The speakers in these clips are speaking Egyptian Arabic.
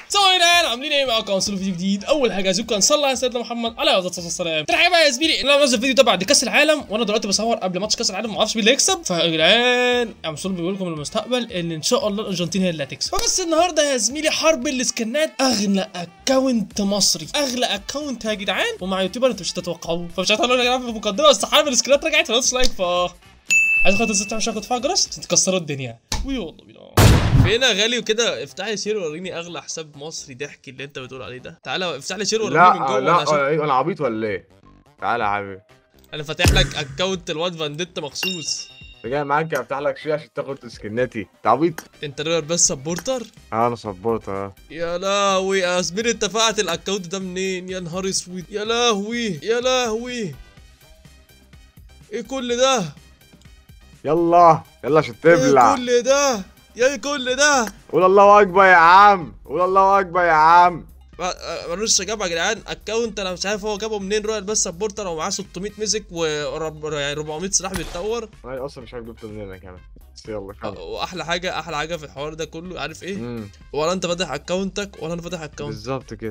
سو يا جدعان عاملين ايه معاكم وصلوا فيديو جديد اول حاجه عايزكم نصلي على سيدنا محمد عليه الصلاه والسلام تاني حاجه بقى يا زميلي ان انا منزل الفيديو ده بعد كاس العالم وانا دلوقتي بصور قبل ماتش كاس العالم ما اعرفش مين اللي هيكسب فيا جدعان عم صلوا بيقول لكم المستقبل ان ان شاء الله الارجنتين هي اللي هتكسب فبس النهارده يا زميلي حرب الاسكنات اغلى اكونت مصري اغلى اكونت يا جدعان ومع يوتيوبر انتوا مش هتتوقعوه فمش هتقولوا يا جدعان في المقدمه بس حرب الاسكنات رجعت فنص لايك ف عايز خاطر تعمل شبكه تفعل جرس تكسروا الدنيا ويلا بينا فين يا غالي وكده افتح لي شير وريني اغلى حساب مصري ضحك اللي انت بتقول عليه ده تعالى افتح لي شير وريني من جوه لا أنا عشان لا ايه انا عبيط ولا ايه؟ تعالى يا حبيبي انا فاتح لك اكونت الواد فانديتا مخصوص انت جاي معاك افتح لك شيء عشان تاخد سكناتي انت عبيط؟ انت ريال بس سبورتر اه انا سبورت اه يا لهوي يا زميلي انت فقعت الاكونت ده منين يا نهار اسود يا لهوي يا لهوي ايه كل ده يلا يلا عشان ايه تبلع كل ده يا كل ده قول الله اكبر يا عم قول الله اكبر يا عم ما- ملوش جاب يا جدعان اكونت انا مش عارف هو جابه منين رويال بس سبورتر ومعاه 600 ميزك و يعني 400 سلاح بيتطور انا اصلا مش عارف جبته منين انا كمان بس يلا كمل واحلى حاجه احلى حاجه في الحوار ده كله عارف ايه امم ولا انت فاتح اكونتك ولا انا فاتح اكونت بالظبط كده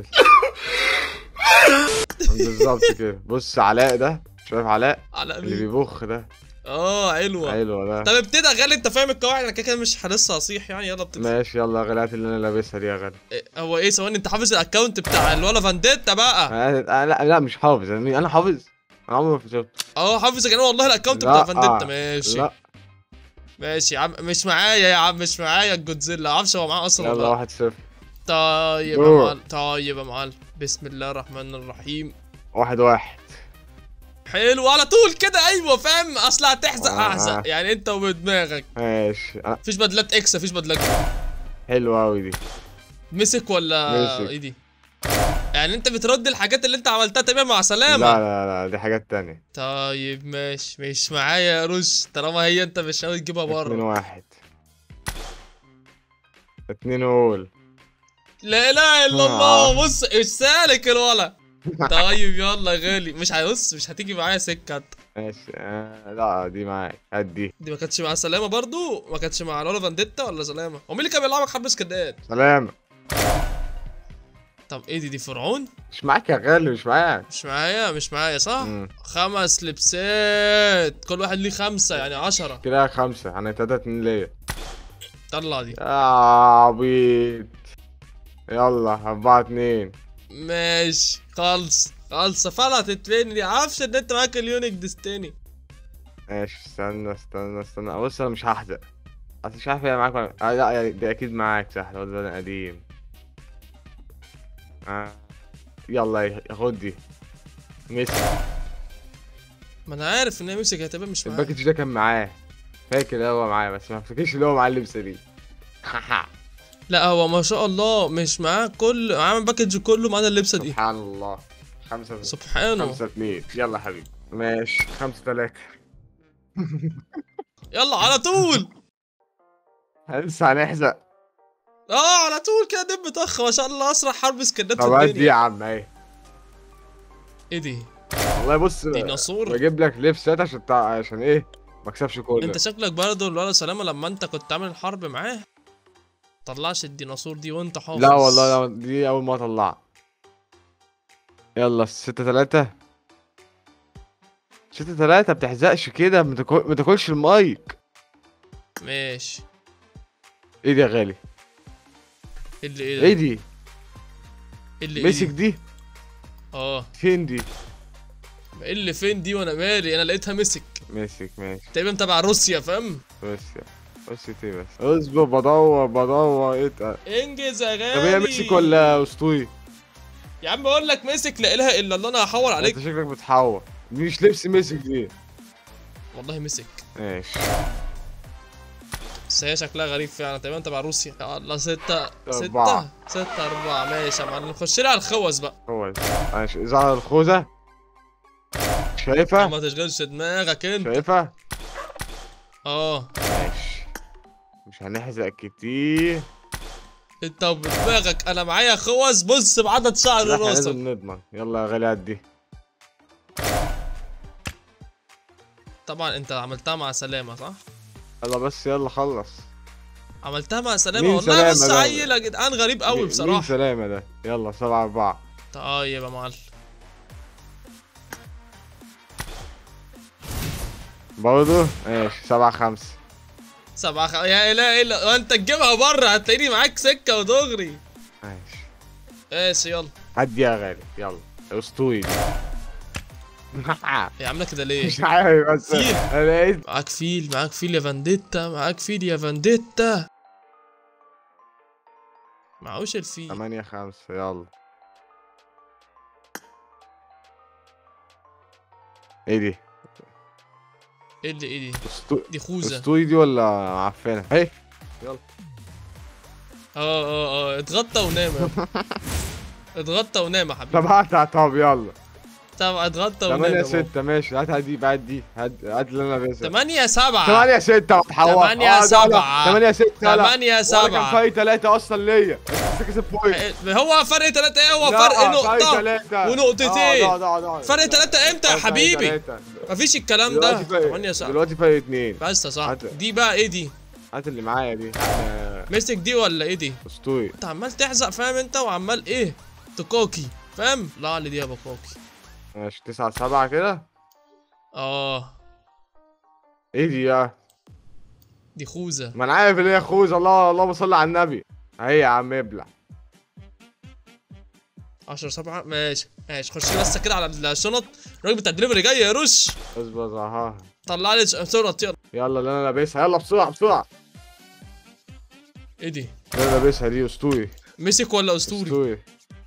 بالظبط كده بص علاء ده شايف علاء على اللي مين بيبخ ده اه حلوه حلو ده طب ابتدي يا غالي انت فاهم القواعد انا كده كده مش لسه هصيح يعني يلا ابتدي ماشي يلا غلات اللي انا لابسها دي يا غالي إيه، هو ايه ثواني انت حافظ الاكونت بتاع الولا فانديتا بقى أنا- أنا- لا لا مش حافظ انا أنا حافظ انا عمري ما شفت اه حافظ يا جدعان والله الاكونت لا، بتاع فانديتا آه، ماشي لا ماشي يا عم مش معايا يا عم مش معايا الجودزيلا معرفش هو معاه اصلا ولا يلا لا واحد صفر طيب يا دور. معلم طيب يا معلم بسم الله الرحمن الرحيم واحد واحد حلو على طول كده ايوه فاهم اصل هتحزق آه. احزق يعني انت وبدماغك ماشي أنا- مفيش بدلات اكس مفيش بدلات حلوة أوي دي مسك ولا مسك. ايه دي يعني انت بترد الحاجات اللي انت عملتها تمام مع لا سلامه لا لا دي حاجات تانية طيب ماشي مش معايا يا رش طالما هي انت مش ناوي تجيبها اتنين بره واحد اتنين قول لا اله الا آه. الله بص مش سالك الولا طيب يلا يا غالي مش هبص مش هتيجي معايا سكه انت. ماشي آه لا دي معاك هات دي دي ما كانتش مع سلامه برضو ما كانتش مع لولا فانديتا ولا سلامه هو مين اللي كان بيلعبك حرب اسكندريه سلام طب ايه دي دي فرعون مش معاك يا غالي مش معاك مش معايا مش معايا صح مم. خمس لبسات كل واحد ليه خمسة يعني عشرة كده خمسة أنا تلاتة اتنين ليا طلع دي يا عبيط يلا أربعة اتنين ماشي خلص خلص فلتت مني عارفش ان انت معاك اليونيك ديستني ماشي استنى استنى استنى بص أنا مش هحزق أصل مش عارف هي معاك ولا آه لا يعني دي أكيد معاك صح الواد ده أنا قديم آه. يلا خد دي ميسي ما انا عارف ان هي مسك هتبقى مش معايا الباكج ده كان معاه فاكر هو معاه بس ما فاكرش اللي هو معاه اللبسه دي لا هو ما شاء الله مش معاه كل عامل باكج كله ما عدا اللبسه دي سبحان الله خمسة سبحانه خمسة اتنين يلا حبيبي ماشي خمسة تلاتة يلا على طول لسه هنحزق اه على طول كده دب طخ ما شاء الله اسرع حرب سكنات في طب هات دي يا الدنيا عم اهي ايه دي والله بص ديناصور بجيب لك لبسات عشان تع... عشان ايه ما اكسبش كله انت شكلك برضه الولا سلامه لما انت كنت عامل الحرب معاه طلعش الديناصور دي وانت حافظ لا والله لا دي اول ما اطلعها يلا ستة تلاتة ستة تلاتة بتحزقش كده ما تاكل- ما تاكلش المايك ماشي ايه دي يا غالي إيه اللي ايه ايه ده؟ دي إيه اللي إيه مسك دي؟ دي اه فين دي ايه اللي فين دي وانا مالي انا لقيتها مسك مسك ماشي تقريبا تبع روسيا فاهم بس بس ايه بس اصبر بدور بدور ايه ده؟ انجز يا غالي طب هي مسك ولا اسطوري؟ يا عم بقول لك مسك لا اله الا الله انا هحور عليك انت شكلك بتحور مش لبس مسك دي والله مسك ماشي بس هي شكلها غريب فعلا تقريبا تبع روسيا يا الله ستة أربعة. ستة ستة أربعة ماشي يا معلم نخش لي على الخوذ بقى هو ده. انا ش- ظهر الخوذة شايفها؟ ما تشغلش دماغك انت شايفها؟ اه ماشي مش هنحزق كتير انت بدماغك انا معايا خوذ بص بعدد شعر لا، احنا راسك لازم نضمن يلا يا غالي عدي طبعا انت عملتها مع سلامة صح؟ يلا بس يلا خلص عملتها مع سلامه مين والله سلامة بص ده؟ عيل يا جدعان غريب قوي مين- مين بصراحه سلامة ده يلا سبعة أربعة طيب يا معلم برضه ماشي سبعة خمسة سبعة خ... يا اله الا وانت تجيبها بره هتلاقيني معاك سكه ودغري ماشي ماشي يلا هدي يا غالي يلا اسطوري دي. يا عم كده ليه مش عارف بس فيل. انا لقيت معاك فيل معاك فيل يا فانديتا معاك فيل يا فانديتا معهوش الفيل تمانية خمسة يلا ايه دي؟ ايه اللي ايه دي اسطو... دي خوذه اسطوري دي ولا معفنة؟ ايه يلا اه اه اه اتغطى ونام يا اتغطى ونام يا حبيبي طب هاتها طب يلا طب اتغطى ونام تمانية يا بابا. ستة ماشي هات دي بعد دي هات هات اللي انا لابسها تمانية سبعة تمانية ستة وتحول تمانية سبعة. تمانية ستة لا. تمانية وأنا سبعة. كان فرق تلاتة أصلا ليا بس كسب بوينت هو فرق تلاتة ايه هو لا، فرق نقطة تلاتة. ونقطتين. آه، ده- ده- ده- فرق ده. تلاتة امتى يا فرق حبيبي تلاتة. مفيش الكلام ده دلوقتي فرق- تمانية سبعة دلوقتي فرق اتنين بس يا صاحبي هات. دي بقى ايه دي هات اللي معايا دي أنا مسك دي ولا ايه دي اسطوري انت عمال تحزق فاهم انت وعمال ايه تكوكي فاهم لا على دي يا بكوكي ماشي تسعة سبعة كده اه ايه دي يا دي خوذة ما انا عارف اللي هي خوذ الله اللهم صل على النبي اهي يا عم ابلع 10 7 ماشي ماشي خش بس كده على الشنط الراجل بتاع الدليفري جاي يا رش اصبر اها طلع لي شنط يلا يلا اللي انا لابسها يلا بسرعة بسرعة ايه دي اللي انا لابسها دي اسطوري مسك ولا اسطوري اسطوري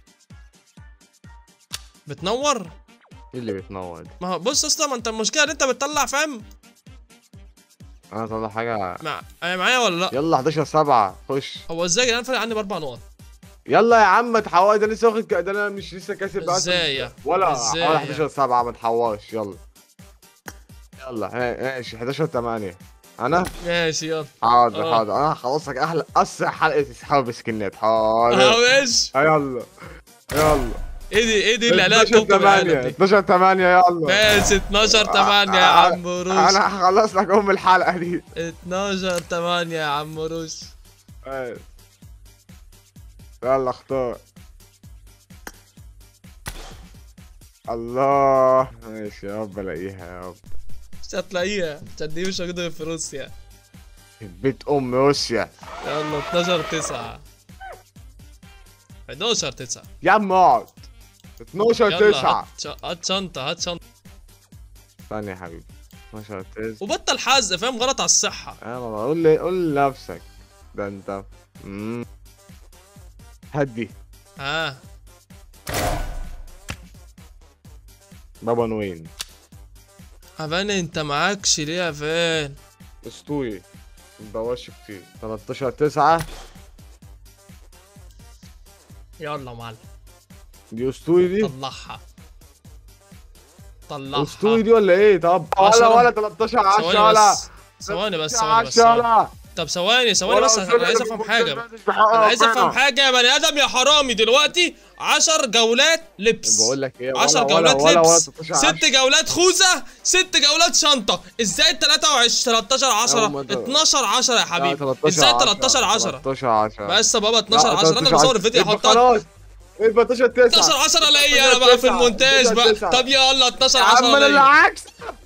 بتنور ايه اللي بتنور دي ما هو بص اصلا ما انت المشكله ان انت بتطلع فاهم انا طلع حاجة مع... انا معايا ولا لا يلا 11 7 خش هو ازاي يا جدعان فرق عني باربع نقط يلا يا عم ما تحورش ده لسه واخد ك- ده انا مش لسه كاسب أصلاً. ازاي يا ولا ازاي حوالي يا؟ 11 7 ما تحورش يلا يلا ها- ماشي 11 8 انا ماشي يلا حاضر آه. حاضر انا هخلص لك احلى اسرع حلقه اسحاب بسكنات حاضر اه ماشي يلا يلا ايه دي ايه دي اللي عليها 12 كوكب 8 العالم دي 12 8 يلا ماشي 12 8 يا آه، عم روش انا هخلص لك ام الحلقه دي 12 8 يا عم روش آه. يلا اختار الله ماشي يا رب الاقيها يا رب مش هتلاقيها عشان دي مش موجوده غير في روسيا بيت ام روسيا يلا 12 9 11 9 يا عم اقعد 12 يلا 9 هات ش- هات شنطه هات شنطه ثانية يا حبيبي 12 9 وبطل حزق فاهم غلط على الصحه انا والله قول لي قول لنفسك ده انت امم هدي ها بابا نوين هفان انت معاكش ليه يا فان اسطوري مبوظش كتير 13 9 يلا يا معلم دي اسطوري دي طلعها طلعها اسطوري دي ولا ايه طب عشرة. ولا ولا 13 10 ثواني ولا بس ثواني بس ثواني بس 10 ثواني. ولا طب ثواني ثواني بس انا عايز افهم حاجه انا انا عايز افهم حاجه يا بني ادم يا حرامي دلوقتي 10 جولات لبس بقول لك ايه 10 ولا- جولات ولا- ولا لبس 13 ست 10. جولات خوذه ست جولات شنطه ازاي 23 13 10 هم ده- 12 10 يا لا، حبيبي 13 ازاي 10 13 10 13 10 بس يا بابا 12 لا، 10 انا 13 بصور الفيديو يبقى احطها خلاص يبقى 12 9 12 10 ليا انا بقى في المونتاج بقى طب يلا 12 يا عم 10 انا اللي ليا عكس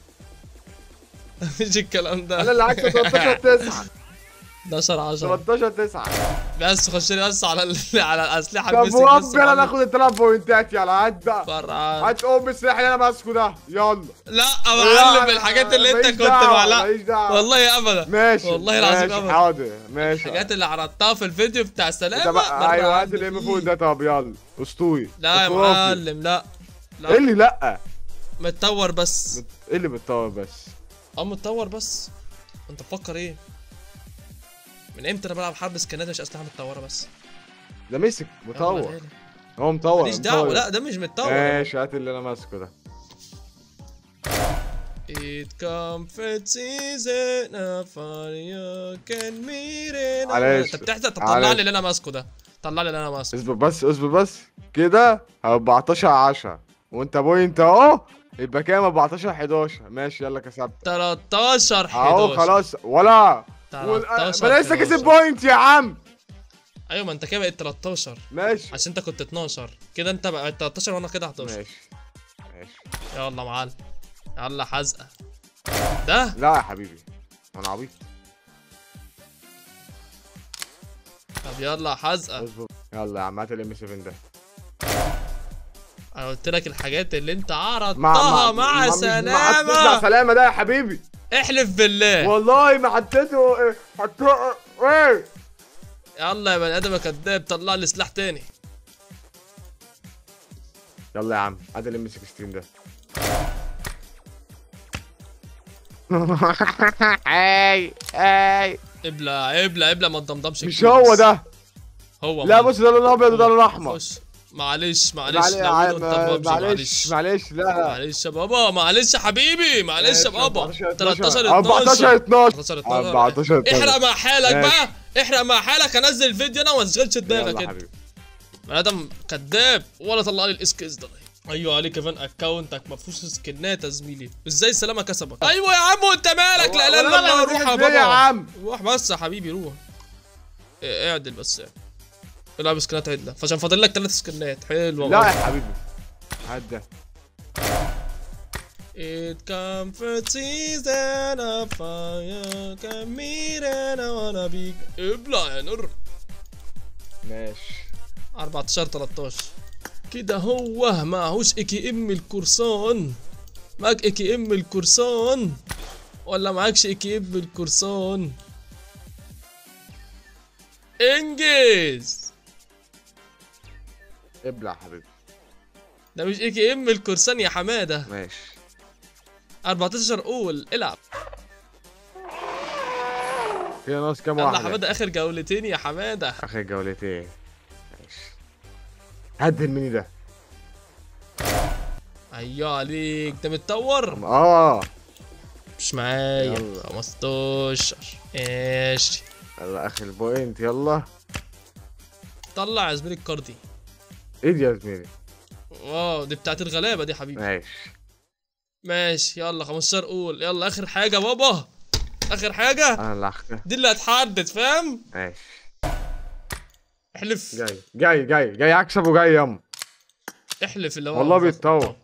مفيش الكلام انا ده اللي عكس 13 9 12 10 13 9 بس خش لي بس على ال- على الاسلحه طب المسك بس وربي انا معلم. ناخد الثلاث بوينتات يلا هات بقى فرعان هات ام السلاح اللي انا ماسكه ده يلا لا يا معلم لا، الحاجات اللي انت ماليش كنت دعوة، معلقها ماليش دعوة. والله ابدا ماشي والله العظيم ماشي أبدا. حاضر ماشي الحاجات اللي عرضتها في الفيديو بتاع انت سلامه بقى مرة ايوه هات عندي الام فيه. فوق ده طب يلا اسطوري لا يا خرافي. معلم لا ايه لا اللي لا متطور بس مت- ايه اللي بتطور بس اه متطور بس انت مفكر ايه من امتى انا بلعب حرب سكنات مش اسلحه متطوره بس ده مسك يلا مطور غالي. هو مطور ماليش دعوه مطور. لا ده مش متطور ماشي هات اللي انا ماسكه ده It comforts season a fire you can meet in معلش. انت بتحزق طب طلع معلش. لي اللي انا ماسكه ده طلع لي اللي انا ماسكه اصبر بس اصبر بس كده 14 10 وانت بوينت اهو يبقى كام 14 11 ماشي يلا كسبت 13 11 اهو خلاص ولا وال- 13 ما انا لسه 11. كسب بوينت يا عم ايوه ما انت كده بقيت 13 ماشي عشان انت كنت 12 كده انت بقيت 13 وانا كده 11 ماشي ماشي يلا معلم يلا حزقه ده لا يا حبيبي انا عبيط طب يلا حزقه اصبر يلا يا عم هات الام 7 ده انا قلت لك الحاجات اللي انت مع عرضتها مع مش- مع سلامه سلامة ده يا حبيبي احلف بالله والله ما حطيته إيه، حطيته ايه يلا يا بني ادم يا كداب طلع لي سلاح تاني يلا يا عم هات الام 16 ده اي اي ابلع ابلع ابلع ما تضمضمش مش كتير هو بس. ده هو لا معلم. بص ده لون ابيض وده لون احمر خش معلش معلش معلش لو يا انت عم، ببجي، معلش معلش لا لا معلش يا بابا معلش يا حبيبي معلش يا بابا 14 13 14 12 12 14 14 12 احرق مع حالك ماشي. بقى احرق مع حالك انزل الفيديو انا وما تشغلش دماغك يلا كده حبيبي بني ادم كذاب ولا طلع لي الاسكيز ده ايوه عليك كمان اكونتك ما فيهوش سكنات يا زميلي ازاي سلامه كسبك ايوه يا عم وانت مالك لا لا ولا لا أنا لا اللي روح يا هتجيب بابا ليه يا عم روح بس يا حبيبي روح إيه، اعدل بس يعني العب سكنات عدله فعشان فاضل لك ثلاث سكنات حلو لا يا حبيبي هات ده It comforts season of fire can meet and I wanna be ابلع يا نور ماشي 14 13 كده هو معهوش اي كي ام الكورسون معاك اي كي ام الكورسون ولا معاكش اي كي ام الكورسون انجز ابلع يا حبيبي ده مش اي كي ام الكورسون يا حماده ماشي 14 قول العب كده ناقص كام يلا يا واحدة حماده اخر جولتين يا حماده اخر جولتين ماشي هات الميني ده ايوه عليك ده متطور اه مش معايا يلا. 15 ماشي يلا اخر بوينت يلا طلع يا زميلي الكاردي ايه دي يا زميلي واو دي بتاعت الغلابه دي حبيبي ماشي ماشي يلا 15 قول يلا اخر حاجه بابا اخر حاجه انا اللي هختار دي اللي هتحدد فاهم ماشي احلف جاي جاي جاي جاي اكسب وجاي يم احلف اللي هو والله بيتطور.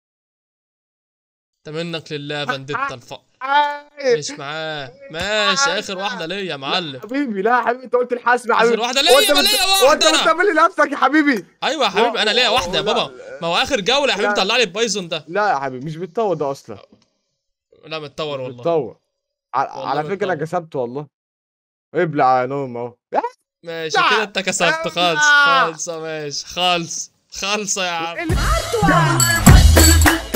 انت منك لله بنديتا الفقر آي. مش معاه ماشي اخر واحده ليا يا معلم حبيبي لا يا حبيبي انت قلت الحاسب يا حبيبي اخر واحده ليا وانت ما بت- ليا وانت واحده انا بتعمل لنفسك يا حبيبي ايوه يا حبيبي انا ليا واحده يا لا، بابا ما هو اخر جوله يا حبيبي لا. طلع لي البايزون ده لا يا حبيبي مش بتطور ده اصلا لا متطور والله بتطور على, والله على فكره انا بتطور. كسبت والله ابلع يا نوم اهو ماشي لا. كده انت كسبت لا. خالص خالصة ماشي خالص خالصة يا عم اللي-